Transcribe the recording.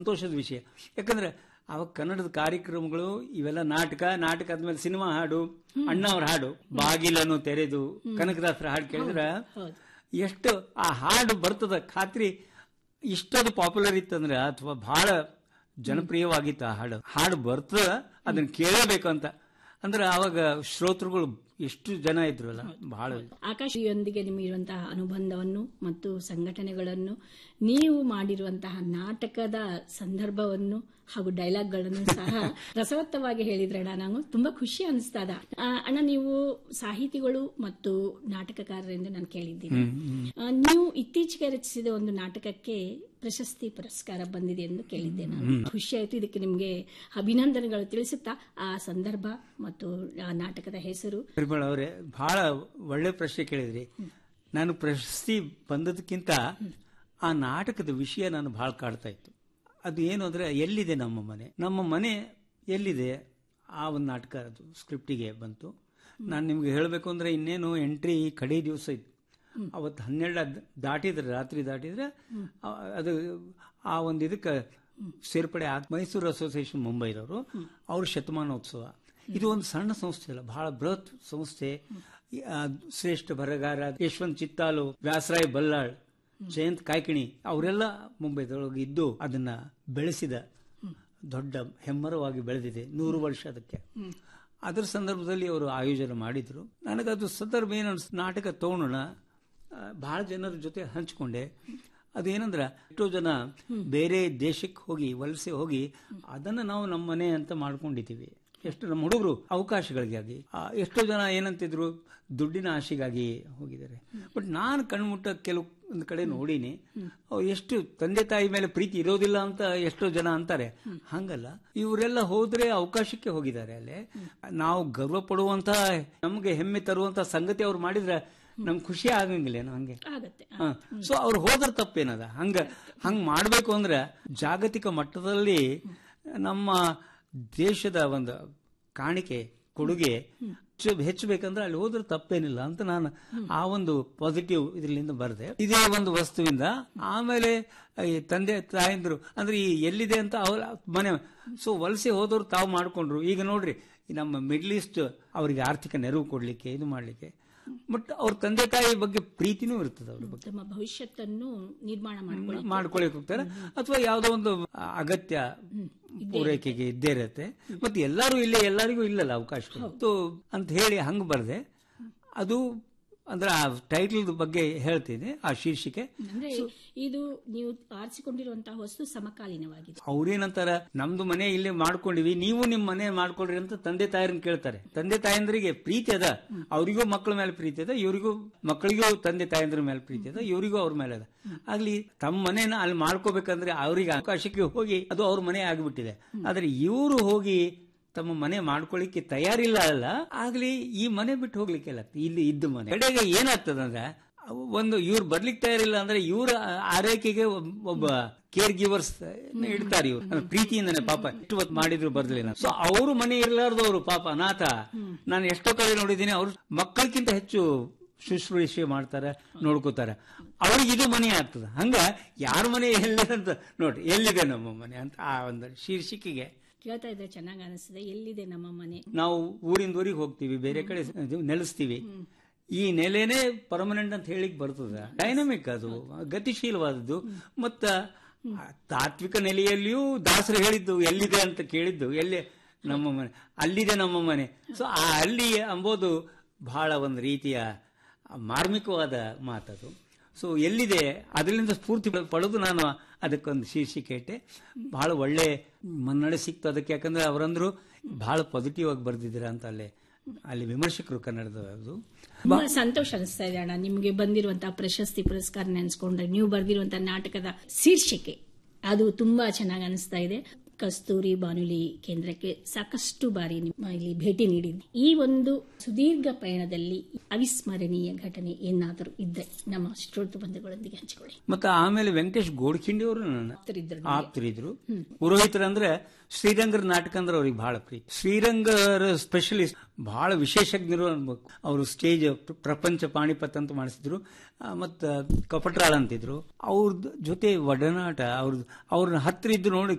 ಸಂತೋಷದ ವಿಷಯ ಯಾಕಂದ್ರೆ ಅವಾಗ ಕನ್ನಡದ ಕಾರ್ಯಕ್ರಮಗಳು ಇವೆಲ್ಲ ನಾಟಕ ನಾಟಕ ಆದ್ಮೇಲೆ ಸಿನಿಮಾ ಹಾಡು ಅಣ್ಣವ್ರ ಹಾಡು ಬಾಗಿಲನ್ನು ತೆರೆದು ಕನಕದಾಸರ ಹಾಡು ಕೇಳಿದ್ರೆ ಹೌದು ಎಷ್ಟು ಆ ಹಾಡು ಬರ್ತದ ಖಾತ್ರಿ ಇಷ್ಟದು ಪಾಪ್ಯುಲರ್ ಇತ್ತಂದ್ರೆ ಅಥವಾ ಬಹಳ ಜನಪ್ರಿಯವಾಗಿತ್ತು ಆ ಹಾಡು ಹಾಡು ಬರ್ತದ ಅದನ್ನ ಕೇಳಬೇಕು ಅಂತ ಅಂದ್ರೆ ಅವಾಗ ಶ್ರೋತೃಗಳು ಎಷ್ಟು ಜನ ಇದ್ರಲ್ಲ ಬಹಳ ಆಕಾಶಿಯೊಂದಿಗೆ ನಿಮಗಿರುವಂತಹ ಅನುಬಂಧವನ್ನು ಮತ್ತು ಸಂಘಟನೆಗಳನ್ನು ನೀವು ಮಾಡಿರುವಂತಹ ನಾಟಕದ ಸಂದರ್ಭವನ್ನು ಹಾಗೂ ಡೈಲಾಗ್ಗಳನ್ನು ಸಹ ರಸವತ್ತವಾಗಿ ಹೇಳಿದ್ರಣ್ಣ ನಾನು ತುಂಬಾ ಖುಷಿ ಅನಿಸ್ತದ ಆ, ಅಣ್ಣ ನೀವು ಸಾಹಿತಿಗಳು ಮತ್ತು ನಾಟಕಕಾರರೆಂದು ನಾನು ಕೇಳಿದ್ದೀನಿ ಆ, ನೀವು ಇತ್ತೀಚೆಗೆ ರಚಿಸಿದ ಒಂದು ನಾಟಕಕ್ಕೆ ಪ್ರಶಸ್ತಿ ಪುರಸ್ಕಾರ ಬಂದಿದೆ ಎಂದು ಕೇಳಿದ್ದೆ ನಾನು ಖುಷಿ ಆಯ್ತು ಇದಕ್ಕೆ ನಿಮಗೆ ಅಭಿನಂದನೆಗಳು ತಿಳಿಸುತ್ತಾ ಆ ಸಂದರ್ಭ ಮತ್ತು ಆ ನಾಟಕದ ಹೆಸರು ಪರಿಮಳ ಅವರೇ ಬಹಳ ಒಳ್ಳೆ ಪ್ರಶ್ನೆ ಕೇಳಿದ್ರಿ ನಾನು ಪ್ರಶಸ್ತಿ ಬಂದದಕ್ಕಿಂತ ಆ ನಾಟಕದ ವಿಷಯ ನಾನು ಬಹಳ ಕಾಡ್ತಾ ಇತ್ತು ಅದು ಏನು ಅಂದ್ರೆ ಎಲ್ಲಿದೆ ನಮ್ಮ ಮನೆ ನಮ್ಮ ಮನೆ ಎಲ್ಲಿದೆ ಆ ಒಂದು ನಾಟಕ ಅದು ಸ್ಕ್ರಿಪ್ಟಿಗೆ ಬಂತು ನಾನು ನಿಮ್ಗೆ ಹೇಳಬೇಕು ಅಂದ್ರೆ ಇನ್ನೇನು ಎಂಟ್ರಿ ಕಡೆ ದಿವಸ ಇತ್ತು ಅವತ್ತು ಹನ್ನೆರಡು ದಾಟಿದ್ರೆ ರಾತ್ರಿ ದಾಟಿದ್ರೆ ಆ- ಅದು ಆ ಒಂದು ಇದಕ್ಕೆ ಸೇರ್ಪಡೆ ಆಗ್ ಮೈಸೂರು ಅಸೋಸಿಯೇಷನ್ ಮುಂಬೈದವರು ಅವ್ರ ಶತಮಾನೋತ್ಸವ ಇದು ಒಂದು ಸಣ್ಣ ಸಂಸ್ಥೆ ಅಲ್ಲ ಬಹಳ ಬೃಹತ್ ಸಂಸ್ಥೆ ಈ, ಆ, ಶ್ರೇಷ್ಠ ಬರಗಾರ ಯಶವಂತ್ ಚಿತ್ತಾಲು ವ್ಯಾಸರಾಯ್ ಬಲ್ಲಾಳ್ ಜಯಂತ್ ಕಾಯ್ಕಿಣಿ ಅವರೆಲ್ಲ ಮುಂಬೈದೊಳಗೆ ಇದ್ದು ಅದನ್ನ ಬೆಳೆಸಿದ ದೊಡ್ಡ ಹೆಮ್ಮರವಾಗಿ ಬೆಳೆದಿದೆ ನೂರು ವರ್ಷ ಅದಕ್ಕೆ ಅದರ ಸಂದರ್ಭದಲ್ಲಿ ಅವರು ಆಯೋಜನೆ ಮಾಡಿದ್ರು ನನಗದು ಸಂದರ್ಭ ಏನು ಅನ್ಸ್- ನಾಟಕ ತಗೊಳ್ಳೋಣ ಆ, ಬಹಳ ಜನರ ಜೊತೆ ಹಂಚಿಕೊಂಡೆ ಅದೇನಂದ್ರ ಎಷ್ಟೋ ಜನ ಬೇರೆ ದೇಶಕ್ಕೆ ಹೋಗಿ ವಲಸೆ ಹೋಗಿ ಅದನ್ನ ನಾವು ನಮ್ಮ ಮನೆ ಅಂತ ಮಾಡ್ಕೊಂಡಿದ್ದೀವಿ ಎಷ್ಟು ನಮ್ಮ ಹುಡುಗರು ಅವಕಾಶಗಳಿಗಾಗಿ ಆ, ಎಷ್ಟೋ ಜನ ಏನಂತಿದ್ರು ದುಡ್ಡಿನ ಆಶೆಗಾಗಿ ಹೋಗಿದ್ದಾರೆ ಬಟ್ ನಾನು ಕಣ್ಮುಟ್ಟ ಕೆಲವು ಒಂದು ಕಡೆ ನೋಡೀನಿ ಅವ್ರು ಎಷ್ಟು ತಂದೆ ತಾಯಿ ಮೇಲೆ ಪ್ರೀತಿ ಇರೋದಿಲ್ಲ ಅಂತ ಎಷ್ಟೋ ಜನ ಅಂತಾರೆ ಹಂಗಲ್ಲ ಇವರೆಲ್ಲ ಹೋದ್ರೆ ಅವಕಾಶಕ್ಕೆ ಹೋಗಿದ್ದಾರೆ ಅಲ್ಲೇ ನಾವು ಗರ್ವ ಪಡುವಂತ ನಮ್ಗೆ ಹೆಮ್ಮೆ ತರುವಂತ ಸಂಗತಿ ಅವ್ರು ಮಾಡಿದ್ರೆ ನಮ್ಗೆ ಖುಷಿ ಆಗಂಗಿಲ್ಲೇನೋ ಹಂಗೆ ಆಗತ್ತೆ ಸೊ ಅವ್ರು ಹೋದ್ರ ತಪ್ಪೇನದ ಹಂಗ ಹಂಗ್ ಮಾಡ್ಬೇಕು ಅಂದ್ರೆ ಜಾಗತಿಕ ಮಟ್ಟದಲ್ಲಿ ನಮ್ಮ ದೇಶದ ಒಂದು ಕಾಣಿಕೆ ಕೊಡುಗೆ ಹೆಚ್ಚು- ಹೆಚ್ಚಬೇಕಂದ್ರೆ ಅಲ್ಲಿ ಹೋದ್ರೆ ತಪ್ಪೇನಿಲ್ಲ ಅಂತ ನಾನು ಆ ಒಂದು ಪಾಸಿಟಿವ್ ಇದರಿಂದ ಬರೆದೆ ಇದೇ ಒಂದು ವಸ್ತುವಿಂದ ಆಮೇಲೆ ಈ ತಂದೆ ತಾಯಂದ್ರು ಅಂದ್ರೆ ಈ ಎಲ್ಲಿದೆ ಅಂತ ಅವ್ರ ಮನೆ ಸೊ ವಲಸೆ ಹೋದವ್ರು ತಾವು ಮಾಡ್ಕೊಂಡ್ರು ಈಗ ನೋಡ್ರಿ ಈ ನಮ್ಮ ಮಿಡ್ಲ್ ಈಸ್ಟ್ ಅವರಿಗೆ ಆರ್ಥಿಕ ನೆರವು ಕೊಡ್ಲಿಕ್ಕೆ ಇದು ಮಾಡ್ಲಿಕ್ಕೆ ಬಟ್ ಅವ್ರ ತಂದೆ ತಾಯಿ ಬಗ್ಗೆ ಪ್ರೀತಿನೂ ಇರ್ತದೆ ಅವ್ರ ಬಗ್ಗೆ ತಮ್ಮ ಭವಿಷ್ಯತ್ತನ್ನು ನಿರ್ಮಾಣ ಮಾಡ್ಕೊಳ್ಳಿ ಮಾಡ್ಕೊಳಕ್ ಹೋಗ್ತಾರೆ ಅಥವಾ ಯಾವ್ದೋ ಒಂದು ಅಗತ್ಯ ಪೂರೈಕೆಗೆ ಇದ್ದೇ ಇರತ್ತೆ ಮತ್ತೆ ಎಲ್ಲರೂ ಇಲ್ಲೇ ಎಲ್ಲರಿಗೂ ಇಲ್ಲಲ್ಲ ಅವಕಾಶ ಅಂತ ಹೇಳಿ ಹಂಗ್ ಬರ್ದೆ ಅದು ಅಂದ್ರೆ ಆ ಟೈಟಲ್ ಬಗ್ಗೆ ಹೇಳ್ತೀನಿ ಆ ಶೀರ್ಷಿಕೆ ಅಂದ್ರೆ ಇದು ನೀವು ಆರಿಸಿಕೊಂಡಿರುವಂತಹ ವಸ್ತು ಸಮಕಾಲೀನವಾಗಿದೆ ಅವ್ರೇನಂತಾರ ನಮ್ದು ಮನೆ ಇಲ್ಲೇ ಮಾಡ್ಕೊಂಡಿವಿ ನೀವು ನಿಮ್ ಮನೆ ಮಾಡ್ಕೊಳ್ರಿ ಅಂತ ತಂದೆ ತಾಯರನ್ನ ಕೇಳ್ತಾರೆ ತಂದೆ ತಾಯಂದ್ರಿಗೆ ಪ್ರೀತಿ ಅದ ಅವರಿಗೂ ಮಕ್ಕಳ ಮೇಲೆ ಪ್ರೀತಿ ಅದ ಇವರಿಗೂ ಮಕ್ಕಳಿಗೂ ತಂದೆ ತಾಯಂದ್ರ ಮೇಲೆ ಪ್ರೀತಿ ಅದ ಇವರಿಗೂ ಅವ್ರ ಮೇಲೆ ಅದ ಆಗ್ಲಿ ತಮ್ಮ ಮನೇನ ಅಲ್ಲಿ ಮಾಡ್ಕೋಬೇಕಂದ್ರೆ ಅವ್ರಿಗೆ ಅವಕಾಶಕ್ಕೆ ಹೋಗಿ ಅದು ಅವ್ರ ಮನೆ ಆಗ್ಬಿಟ್ಟಿದೆ ಆದ್ರೆ ಇವರು ಹೋಗಿ ತಮ್ಮ ಮನೆ ಮಾಡ್ಕೊಳ್ಳಿಕ್ಕೆ ತಯಾರಿಲ್ಲ ಅಲ್ಲ ಆಗ್ಲಿ ಈ ಮನೆ ಬಿಟ್ಟು ಹೋಗ್ಲಿಕ್ಕೆ ಇಲ್ಲಿ ಇದ್ದ ಮನೆ ಕಡೆಗೆ ಏನಾಗ್ತದಂದ್ರೆ ಅವು ಒಂದು ಇವ್ರು ಬರ್ಲಿಕ್ಕೆ ತಯಾರಿಲ್ಲ ಅಂದ್ರೆ ಇವ್ರ ಆರೈಕೆಗೆ ಒಬ್- ಒಬ್ಬ ಕೇರ್ ಗಿವರ್ಸ್ ಇಡ್ತಾರೆ ಇವ್ರು ಅಂದ್ರೆ ಪ್ರೀತಿಯಿಂದನೇ ಪಾಪ ಇಷ್ಟು ಹೊತ್ತು ಮಾಡಿದ್ರು ಬರ್ಲಿಲ್ಲ ಸೊ ಅವರು ಮನೆ ಇರ್ಲಾರ್ದವ್ರು ಪಾಪ ಅನಾಥ ನಾನು ಎಷ್ಟೋ ಕಡೆ ನೋಡಿದ್ದೀನಿ ಅವ್ರು ಮಕ್ಕಳಿಗಿಂತ ಹೆಚ್ಚು ಶುಶ್ರೂಷೆ ಮಾಡ್ತಾರೆ ನೋಡ್ಕೋತಾರೆ ಅವ್ರಿಗೆ ಇದು ಮನೆ ಆಗ್ತದೆ ಹಂಗ ಯಾರ ಮನೆ ಎಲ್ಲಿದೆ ಅಂತ ನೋಡ್ರಿ ಎಲ್ಲಿದೆ ನಮ್ಮ ಮನೆ ಅಂತ ಆ ಒಂದು ಶೀರ್ಷಿಕೆಗೆ ಕೇಳ್ತಾ ಇದ್ರೆ ಚೆನ್ನಾಗಿ ಅನಿಸ್ತದೆ ಎಲ್ಲಿದೆ ನಮ್ಮ ಮನೆ ನಾವು ಊರಿಂದ ಊರಿಗೆ ಹೋಗ್ತೀವಿ ಬೇರೆ ಕಡೆ ಇದು ನೆಲೆಸ್ತೀವಿ ಈ ನೆಲೆನೇ ಪರ್ಮನೆಂಟ್ ಅಂತ ಹೇಳಿಕ್ ಬರ್ತದ ಡೈನಮಿಕ್ ಅದು ಗತಿಶೀಲವಾದದ್ದು ಮತ್ತ ಆ ತಾತ್ವಿಕ ನೆಲೆಯಲ್ಲಿಯೂ ದಾಸರು ಹೇಳಿದ್ದು ಎಲ್ಲಿದೆ ಅಂತ ಕೇಳಿದ್ದು ಎಲ್ಲಿ ನಮ್ಮ ಮನೆ ಅಲ್ಲಿದೆ ನಮ್ಮ ಮನೆ ಸೊ ಆ ಅಲ್ಲಿ ಅಂಬೋದು ಬಹಳ ಒಂದು ರೀತಿಯ ಮಾರ್ಮಿಕವಾದ ಮಾತದು ಸೊ ಎಲ್ಲಿದೆ ಅದರಿಂದ ಸ್ಫೂರ್ತಿ ಪಡೆದು ನಾನು ಅದಕ್ಕೊಂದು ಶೀರ್ಷಿಕೆ ಇಟ್ಟೆ ಬಹಳ ಒಳ್ಳೆ ಮನ್ನಣೆ ಸಿಕ್ತು ಅದಕ್ಕೆ ಯಾಕಂದ್ರೆ ಅವರಂದ್ರು ಬಹಳ ಪಾಸಿಟಿವ್ ಆಗಿ ಬರ್ದಿದ್ದೀರಾ ಅಂತ ಅಲ್ಲಿ ಅಲ್ಲಿ ವಿಮರ್ಶಕರು ಕನ್ನಡದವರು ತುಂಬಾ ಸಂತೋಷ ಅನಿಸ್ತಾ ಇದೆ ಅಣ್ಣ ನಿಮ್ಗೆ ಬಂದಿರುವಂತಹ ಪ್ರಶಸ್ತಿ ಪುರಸ್ಕಾರ ನೆನೆಸ್ಕೊಂಡ್ರೆ ನೀವು ಬರೆದಿರುವಂತಹ ನಾಟಕದ ಶೀರ್ಷಿಕೆ ಅದು ತುಂಬಾ ಚೆನ್ನಾಗಿ ಅನಿಸ್ತಾ ಇದೆ ಕಸ್ತೂರಿ ಬಾನುಲಿ ಕೇಂದ್ರಕ್ಕೆ ಸಾಕಷ್ಟು ಬಾರಿ ನಿಮ್ಮ ಇಲ್ಲಿ ಭೇಟಿ ನೀಡಿದ್ದೆ ಈ ಒಂದು ಸುದೀರ್ಘ ಪಯಣದಲ್ಲಿ ಅವಿಸ್ಮರಣೀಯ ಘಟನೆ ಏನಾದರೂ ಇದ್ದರೆ ನಮ್ಮ ಶ್ರೋತೃ ಬಂಧುಗಳೊಂದಿಗೆ ಹಂಚಿಕೊಳ್ಳಿ ಮತ್ತೆ ಆಮೇಲೆ ವೆಂಕಟೇಶ್ ಗೋಡ್ಖಿಂಡಿ ಅವರು ನನ್ನ ಆಪ್ತರಿದ್ದರು ಆಪ್ತರಿದ್ರು ಪುರೋಹಿತರ ಅಂದ್ರೆ ಶ್ರೀರಂಗರ ನಾಟಕ ಅಂದ್ರೆ ಅವ್ರಿಗೆ ಬಹಳ ಪ್ರೀತಿ ಶ್ರೀರಂಗರ ಸ್ಪೆಷಲಿಸ್ಟ್ ಬಹಳ ವಿಶೇಷಜ್ಞರು ಅನ್ಬೇಕು ಅವರು ಸ್ಟೇಜ್ ಪ್ರಪಂಚ ಪಾಣಿಪತ್ ಅಂತ ಮಾಡಿಸಿದ್ರು ಆ, ಮತ್ತ ಕಪಟ್ರಾಳ್ ಅಂತಿದ್ರು ಅವ್ರ ಜೊತೆ ಒಡನಾಟ ಅವ್ರ ಅವ್ರನ್ನ ಹತ್ರ ಇದ್ದು ನೋಡಿ